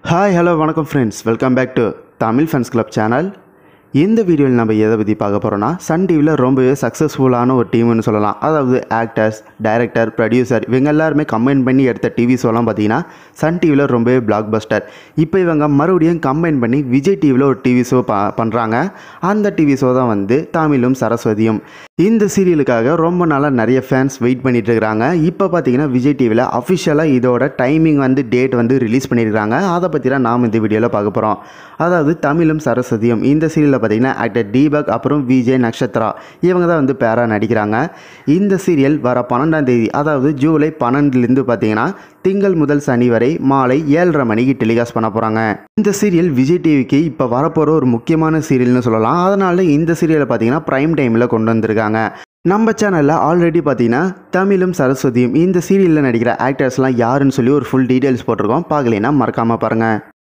hi hello வணக்கம் friends welcome back to Tamil fans club channel இந்த வீடியோவில் நம்ம எதை பற்றி பார்க்க போகிறோம்னா சன் டிவியில் ரொம்பவே சக்ஸஸ்ஃபுல்லான ஒரு டீம்னு சொல்லலாம் அதாவது ஆக்டர்ஸ் டைரக்டர் ப்ரொடியூசர் இவங்க எல்லாருமே கம்பைன் பண்ணி எடுத்த டிவி ஷோலாம் பார்த்தீங்கன்னா சன் டிவியில் ரொம்பவே பிளாக் பஸ்டர் இப்போ இவங்க மறுபடியும் கம்பைன் பண்ணி விஜய் டிவியில் ஒரு டிவி ஷோ ப பண்ணுறாங்க அந்த டிவி ஷோ தான் வந்து தமிழும் சரஸ்வதியும் இந்த சீரியலுக்காக ரொம்ப நாளாக நிறைய ஃபேன்ஸ் வெயிட் பண்ணிட்டு இருக்கிறாங்க இப்போ பார்த்தீங்கன்னா விஜய் டிவியில் அஃபிஷியலாக இதோட டைமிங் வந்து டேட் வந்து ரிலீஸ் பண்ணியிருக்காங்க அதை பற்றி தான் நாம் இந்த வீடியோவில் பார்க்க போகிறோம் அதாவது தமிழும் சரஸ்வதியும் இந்த சீரியலில் பார்த்தீங்கன்னா ஆக்டர் தீபக் அப்புறம் விஜய் நக்ஷத்ரா இவங்க தான் வந்து பேராக நடிக்கிறாங்க இந்த சீரியல் வர பன்னெண்டாம் தேதி அதாவது ஜூலை பன்னெண்டுலேருந்து பார்த்தீங்கன்னா திங்கள் முதல் சனி வரை மாலை ஏழரை மணிக்கு டெலிகாஸ்ட் பண்ண போகிறாங்க இந்த சீரியல் விஜய் டிவிக்கு இப்போ வரப்போகிற ஒரு முக்கியமான சீரியல்னு சொல்லலாம் அதனால இந்த சீரியலை பார்த்தீங்கன்னா ப்ரைம் டைமில் கொண்டு வந்திருக்காங்க நம்ம சேனலில் ஆல்ரெடி பார்த்தீங்கன்னா தமிழும் சரஸ்வதியும் இந்த சீரியலில் நடிக்கிற ஆக்டர்ஸ்லாம் யாருன்னு சொல்லி ஒரு ஃபுல் டீட்டெயில்ஸ் போட்டிருக்கோம் பார்க்கலைன்னா மறக்காமல் பாருங்கள்